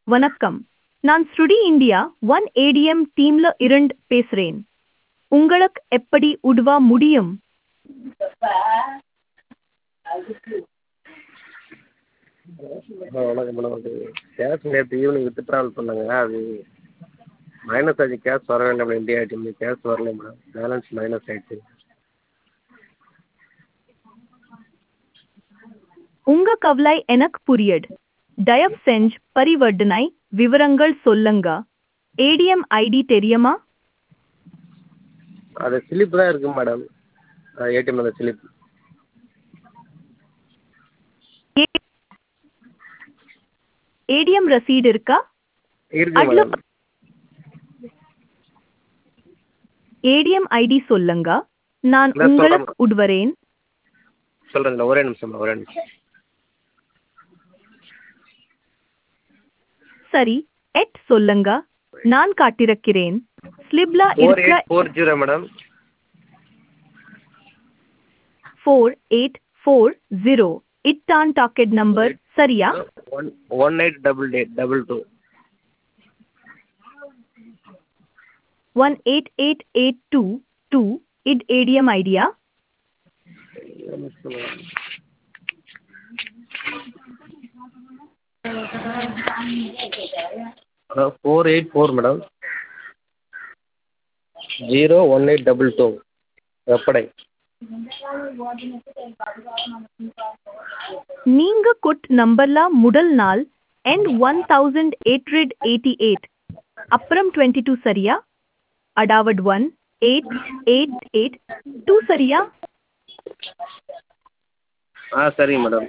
வணக்கம் நான் ஸ்ருடி இந்தியா ஒன் ஏடிஎம் டீம்ல இருந்து பேசுறேன் உங்களுக்கு எப்படி உதவ முடியும் ஆ வணக்கம் மேடம் அது கேஷ் நேற்று ஈவினிங் வித்ட்ராவல் பண்ணேங்க அது மைனஸ் ஆச்சு கேஷ் வரவே இல்லை மேடம் இந்தியா ஏடிஎம்ல கேஷ் வரல மேடம் பேலன்ஸ் மைனஸ் ஆயிடுச்சு உங்க கவலை எனக்கு புரியுது தயவு செஞ்சு பரிவர்த்தனை விவரங்கள் சொல்லுங்க ஏடிஎம் ஐடி தெரியுமா அது ஸ்லிப் தான் இருக்குது மேடம் ஏடிஎம் அந்த ஸ்லிப் ஏடிஎம் ரசீடு இருக்கா இருக்குது அதுல மேடம் ஏடிஎம் ஐடி சொல்லுங்க நான் இல்ல, சொல்றேன். உங்களுக்கு உட்வரேன் சொல்கிறேன் ஒரே நிமிஷம் மேடம் ஒரே நிமிஷம் சரி எட் சொல்லுங்க நான் காட்டிருக்கிறேன் ஸ்லிப்ல ஃபோர் இருக்கிற eight four zero madam four eight four zero இட்டான் டாக்கெட் நம்பர் சரியா one one eight double eight double two one eight eight eight two two இட் ஏடிஎம் ஐடியா four eight four madam zero one eight double two வெப்படை நீங்க குட் நம்பர்ல முதல் நாள் and one thousand eight hundred eighty eight அப்புறம் டுவெண்ட்டி டூ சரியா அடாவட் one eight eight eight two சரியா ஆ சரிங்க மேடம்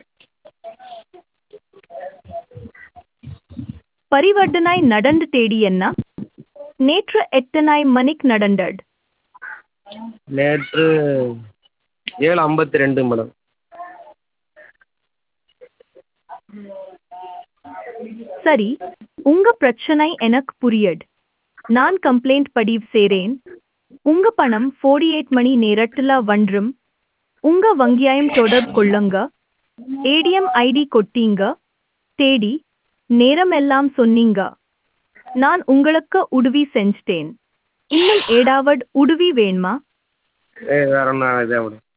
பரிவர்த்தனாய் நடந்து தேடி என்ன நேற்று எத்தனாய் மணிக்கு நடந்தது நேற்று ஏழு ஐம்பத்தி ரெண்டு மேடம் சரி உங்க பிரச்சனை எனக்கு புரியுது நான் கம்ப்ளைண்ட் பதிவு செய்றேன் உங்க பணம் 48 மணி நேரத்துல வந்துரும் உங்க வங்கியாயம் தொடர்பு கொள்ளுங்க ஏடிஎம் ஐடி கொட்டீங்க தேடி நேரம் எல்லாம் சொன்னீங்க நான் உங்களுக்கு உதவி செஞ்சிட்டேன் இன்னும் ஏடாவது உதவி வேணுமா ஏ வேற ஒன்றும் இதே மேடம்